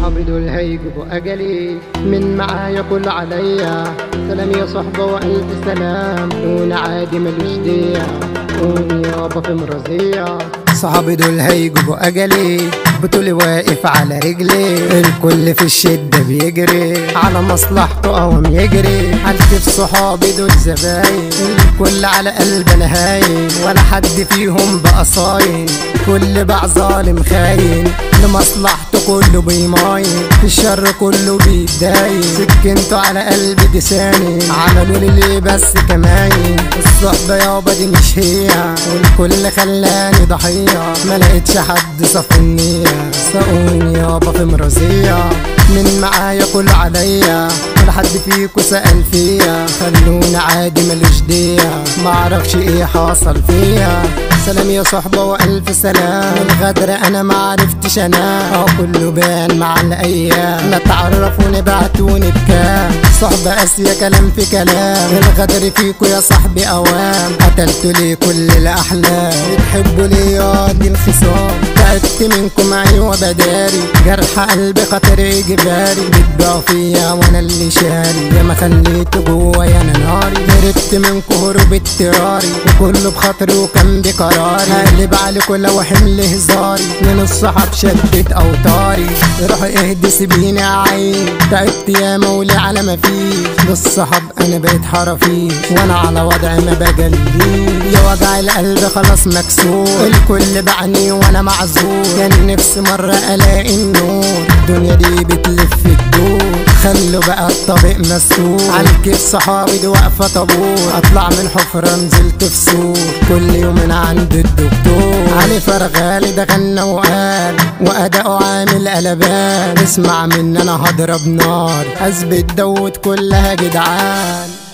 صحابي دول هيجيبوا اجلي من معايا كل عليا سلام يا صحبة والف سلام دون عادي ملوش دية قوم يابا في مرازية صحابي دول هيجيبوا اجلي بطولي واقف على رجلي الكل في الشدة بيجري على مصلحته قوم يجري هلتف صحابي دول زباين الكل على قلب انا هاين ولا حد فيهم بقى صاين كل باع ظالم خاين لمصلحته كله بيماين في الشر كله بيتداين سكنته على قلبي دساني عملوا لي ليه بس كماين الصحبة يابا دي مش هي والكل خلاني ضحية ما لقيتش حد صف النية ساقوني يابا في مرازية من معايا كله عليا ولا حد فيكو سأل فيا خلوني عادي ملوش دية معرفش ايه حصل فيا سلام يا صحبة وألف سلام الغدر أنا معرفتش أنا اه كله بان مع الأيام لا تعرفوني بعتوني بكام صحبة قاسية كلام في كلام الغدر فيكو يا صاحبي أوام قتلتوا لي كل الأحلام بتحبوا لي يا دي الخصام تعبت منكم أيوة بداري جرح قلبي خاطر جباري بتبيعوا فيا وأنا اللي شاري يا ما خليته جوايا أنا ناري هربت منكم هروب اضطراري وكله بخاطري وكان بقراري هقلب عليكم لو حمل هزاري من الصحاب شدت أوتاري روح اهدي سيبيني عين تعبت يا مولي على ما فيش للصحاب أنا بقيت حرفيش وأنا على وضعي ما بجليش يا وجع القلب خلاص مكسور الكل بعني وأنا معذور كان نفسي مرة ألاقي النور الدنيا دي بتلف الدور خلوا بقى الطريق مسدود عالكيف صحابي دي واقفة طابور اطلع من حفرة نزلت في سور كل يوم من عند الدكتور علي فرغالي ده غنى وقال واداؤه عامل قلبان اسمع مني انا هضرب نار اثبت دوت كلها جدعان